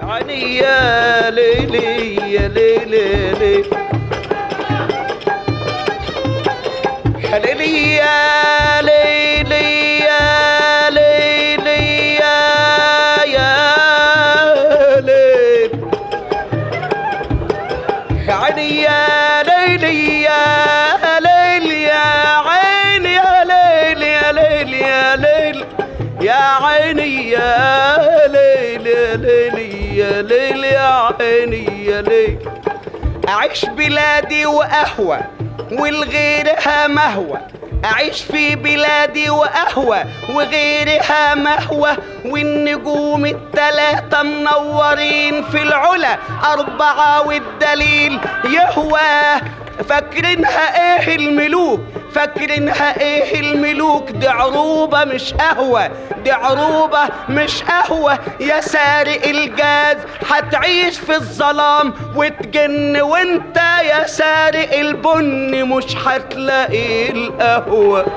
عيني يا ليلي يا ليلي ليلي يا ليلي يا ليلي يا ليلي يا يا ليل يا عيني يا ليلي يا ليل يا عيني يا ليل يا ليل يا ليل يا عيني يا ليل يا ليل يا ليل يا عيني يا ليل أعيش بلادي وأهوى والغيرها مهوى أعيش في بلادي وأهوى وغيرها مهوى والنجوم التلاتة منورين في العلا أربعة والدليل يهوى فاكرينها ايه الملوك فاكرينها ايه الملوك دي عروبة مش قهوة دي عروبة مش قهوة يا سارق الجاز هتعيش في الظلام وتجن وانت يا سارق البن مش هتلاقي القهوة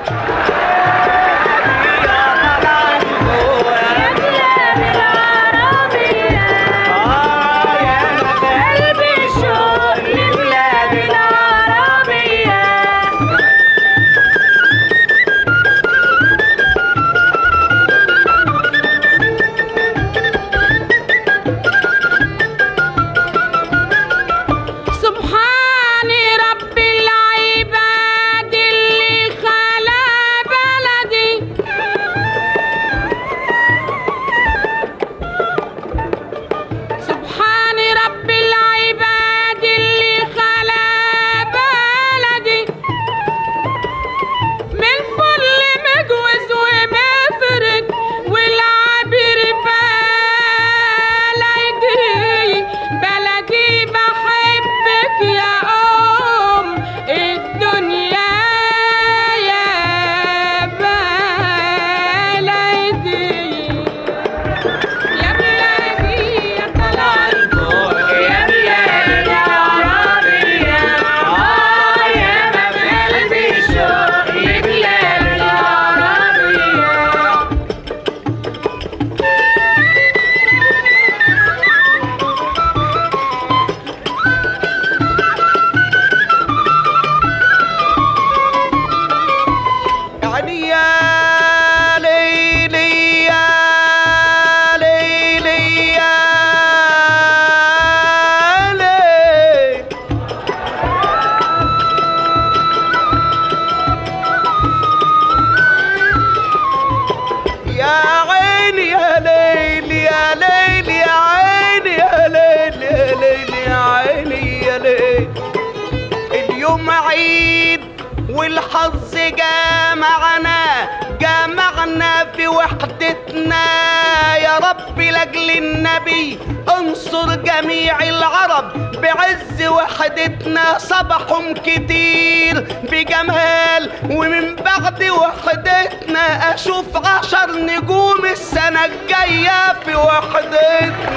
سبحان رب العباد اللي خلق بلدي سبحان رب العباد اللي خلق بلدي من فل مجوز ومفرد والعبر بلدي بلدي بحبك يا أم الدنيا يا بلدي يا بلادي يا طلع الفوق يا بلادي يا عربية آه يا ما بقلبي شوق يا بلادي يا عربية يعني يا ليلي يا ليلي يا ليل يا عيني يا ليل يا ليل يا عيني يا ليل يا ليل يا عيني يا ليل اليوم عيد والحظ جمعنا جمعنا في وحدتنا يا رب لاجل النبي انصر جميع العرب بعز وحدتنا صبحهم كتير بجمال ومن بعد وحدتنا اشوف عشر نجوم السنة الجاية في وحدتنا